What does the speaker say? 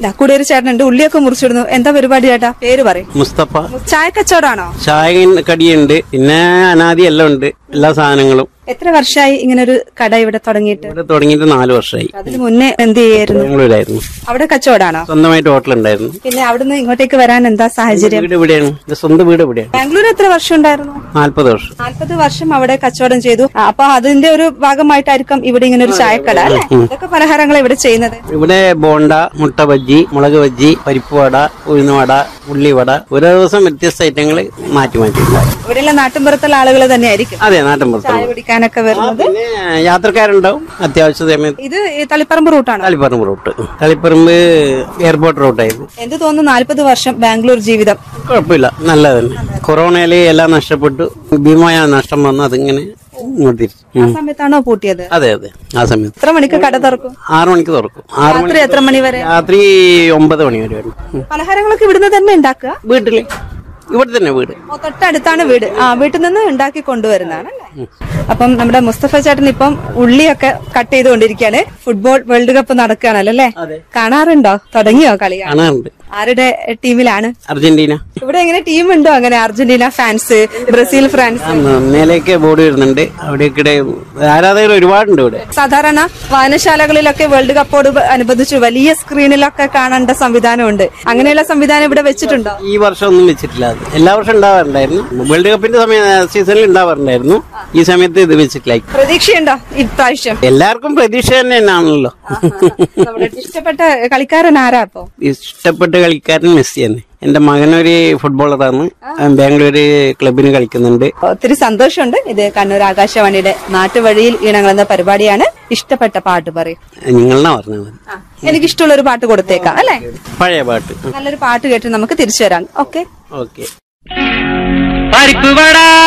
ദാ കൂടെ ഒരു ചേട്ടനുണ്ട് ഉള്ളിയൊക്കെ മുറിച്ചിടുന്നു എന്താ പരിപാടി ചേട്ടാ പേര് പറയും മുസ്തഫ ചായ കച്ചവടാണോ ചായ കടിയുണ്ട് പിന്നെ അനാദി എല്ലാം ഉണ്ട് എല്ലാ സാധനങ്ങളും എത്ര വർഷമായി ഇങ്ങനെ ഒരു കട ഇവിടെ തുടങ്ങിയിട്ട് ഇവിടെ തുടങ്ങിയിട്ട് നാല് വർഷമായി അതിന് മുന്നേ എന്ത് ചെയ്യായിരുന്നു ബാംഗ്ലൂരായിരുന്നു അവിടെ കച്ചവടാണോ സ്വന്തമായിട്ട് ഹോട്ടൽ ഉണ്ടായിരുന്നു പിന്നെ അവിടുന്ന് ഇങ്ങോട്ടേക്ക് വരാൻ എന്താ സാഹചര്യം വീട് ഇവിടെയാണ് എന്റെ സ്വന്തം വീട് ഇവിടെയാണ് ബാംഗ്ലൂർ എത്ര വർഷം ഉണ്ടായിരുന്നു നാല്പത് വർഷം നാൽപ്പത് വർഷം അവിടെ കച്ചവടം ചെയ്തു ആ, അപ്പൊ അതിന്റെ ഒരു ഭാഗമായിട്ടായിരിക്കും ഇവിടെ ഇങ്ങനെ ഒരു ചായക്കട അല്ലെ ഇതൊക്കെ പലഹാരങ്ങൾ ഇവിടെ ചെയ്യുന്നത് ഇവിടെ ബോണ്ട മുട്ട ബജ്ജി മുളക് ബജ്ജി പരിപ്പ് വട ഉഴുന്നുവട ഉള്ളിവട ഓരോ ദിവസം വ്യത്യസ്ത ഐറ്റങ്ങൾ മാറ്റി മാറ്റി ഉണ്ടാവും ഇവിടെയുള്ള നാട്ടിൻപുറത്തുള്ള ആളുകൾ തന്നെ ആയിരിക്കും അതെ നാട്ടിൻ പുറത്തുള്ള ചായ കുടിക്കാനൊക്കെ വരുന്നത് പിന്നെ യാത്രക്കാരുണ്ടാവും അത്യാവശ്യ സമയത്ത് ഇത് ഈ തളിപ്പറമ്പ് റൂട്ടാണോ തളിപ്പറമ്പ് റൂട്ട് തളിപ്പറമ്പ് എയർപോർട്ട് റൂട്ടായിരുന്നു എന്ത് തോന്നുന്നു നാൽപ്പത് വർഷം ബാംഗ്ലൂർ ജീവിതം കുഴപ്പമില്ല നല്ലത് തന്നെ കൊറോണയില് എല്ലാം നഷ്ടപ്പെട്ടു ഭീമമായ നഷ്ടം വന്നു അതിങ്ങനെ ഇങ്ങോട്ട് തിരിച്ചു ആ ഉം. സമയത്താണോ പൂട്ടിയത് അതെ അതെ ആ സമയത്ത് എത്ര മണിക്ക് കട തുറക്കും ആറു മണിക്ക് തുറക്കും ആറു മണി രാത്രി എത്ര മണി വരെ രാത്രി ഒമ്പത് മണി വരെ വരും ഉം. പലഹാരങ്ങളൊക്കെ ഇവിടുന്ന് തന്നെ ഉണ്ടാക്കുക വീട്ടില് ഇവിടെ തന്നെ വീട് ഓ, തൊട്ടടുത്താണ് വീട് ആ വീട്ടിൽ നിന്ന് ഉണ്ടാക്കി കൊണ്ടുവരുന്നതാണ് അല്ലേ അപ്പം നമ്മുടെ മുസ്തഫ ചേട്ടൻ ഇപ്പം ഉള്ളിയൊക്കെ കട്ട് ചെയ്തുകൊണ്ടിരിക്കുകയാണ് ഫുട്ബോൾ വേൾഡ് കപ്പ് നടക്കുകയാണല്ലോ അല്ലേ കാണാറുണ്ടോ തുടങ്ങിയോ കളി കാണാറുണ്ട് ആരുടെ ടീമിലാണ് അർജന്റീന ഇവിടെ എങ്ങനെ ടീം ഉണ്ടോ അങ്ങനെ അർജന്റീന ഫാൻസ് ബ്രസീൽ ഫ്രാൻസ് മേലേക്ക് ബോർഡ് വരുന്നുണ്ട് അവിടേക്കിടെ ആരാധകർ ഒരുപാടുണ്ട് ഇവിടെ സാധാരണ വായനശാലകളിലൊക്കെ വേൾഡ് കപ്പോട് അനുബന്ധിച്ച് വലിയ സ്ക്രീനിലൊക്കെ കാണേണ്ട സംവിധാനമുണ്ട് അങ്ങനെയുള്ള സംവിധാനം ഇവിടെ വെച്ചിട്ടുണ്ടോ ഈ വർഷം ഒന്നും വെച്ചിട്ടില്ല അത് എല്ലാ വർഷം ഉണ്ടാവാറുണ്ടായിരുന്നു വേൾഡ് കപ്പിന്റെ സമയ സീസണിൽ ഉണ്ടാവാറുണ്ടായിരുന്നു ഈ സമയത്ത് ഇത് വെച്ചിട്ടില്ല പ്രതീക്ഷയുണ്ടോ ഇപ്രാവശ്യം എല്ലാവർക്കും പ്രതീക്ഷ തന്നെ ആണല്ലോ നമ്മുടെ ഇഷ്ടപ്പെട്ട കളിക്കാരൻ ആരാ അപ്പോ ഇഷ്ടപ്പെട്ട കളിക്കാരൻ മെസ്സി തന്നെ എന്റെ മകനൊരു ഫുട്ബോളറാണ് ബാംഗ്ലൂര് ക്ലബിന് കളിക്കുന്നുണ്ട് ഒത്തിരി സന്തോഷമുണ്ട് ഇത് കണ്ണൂർ ആകാശവാണിയുടെ നാട്ടുവഴിയിൽ ഈണങ്ങൾ എന്ന പരിപാടിയാണ് ഇഷ്ടപ്പെട്ട പാട്ട് പറയും നിങ്ങളെന്നാ പറഞ്ഞത് മതി എനിക്ക് ഇഷ്ടമുള്ള ഒരു പാട്ട് കൊടുത്തേക്കാം അല്ലേ പഴയ പാട്ട് നല്ലൊരു പാട്ട് കേട്ട് നമുക്ക് തിരിച്ചു വരാം ഓക്കെ ഓക്കെ പരിപ്പ് വട